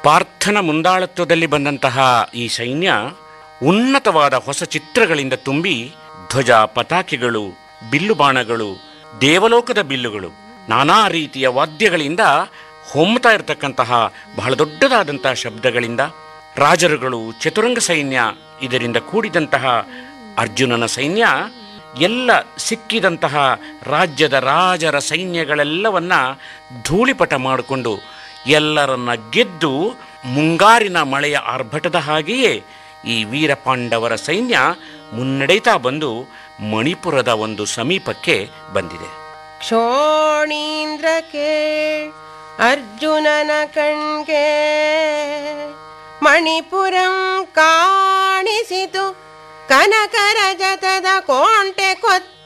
ಪಾರ್ಥನ ಮುಂದಾಳತ್ವದಲ್ಲಿ ಬಂದಂತಹ ಈ ಸೈನ್ಯ ಉನ್ನತವಾದ ಹೊಸ ಚಿತ್ರಗಳಿಂದ ತುಂಬಿ ಧ್ವಜ ಪತಾಕೆಗಳು ಬಿಲ್ಲು ಬಾಣಗಳು ದೇವಲೋಕದ ಬಿಲ್ಲುಗಳು ನಾನಾ ರೀತಿಯ ವಾದ್ಯಗಳಿಂದ ಹೊಮ್ತಾ ಇರತಕ್ಕಂತಹ ಬಹಳ ದೊಡ್ಡದಾದಂತಹ ಶಬ್ದಗಳಿಂದ ರಾಜರುಗಳು ಚತುರಂಗ ಸೈನ್ಯ ಇದರಿಂದ ಕೂಡಿದಂತಹ ಅರ್ಜುನನ ಸೈನ್ಯ ಎಲ್ಲ ಸಿಕ್ಕಿದಂತಹ ರಾಜ್ಯದ ರಾಜರ ಸೈನ್ಯಗಳೆಲ್ಲವನ್ನ ಧೂಳಿಪಟ ಮಾಡಿಕೊಂಡು ಎಲ್ಲರನ್ನ ಗೆದ್ದು ಮುಂಗಾರಿನ ಮಳೆಯ ಆರ್ಭಟದ ಹಾಗೆಯೇ ಈ ವೀರಪಾಂಡವರ ಸೈನ್ಯ ಮುನ್ನಡೆಯುತ್ತಾ ಬಂದು ಮಣಿಪುರದ ಒಂದು ಸಮೀಪಕ್ಕೆ ಬಂದಿದೆ ಕ್ಷೋಣೀಂದ್ರಕ್ಕೆ ಅರ್ಜುನನ ಕಣ್ಗೆ ಮಣಿಪುರಂ ಕಾಣಿಸಿತು ಕನಕರ ಜತದ ಕೋಂಟೆ ಕೊತ್ತ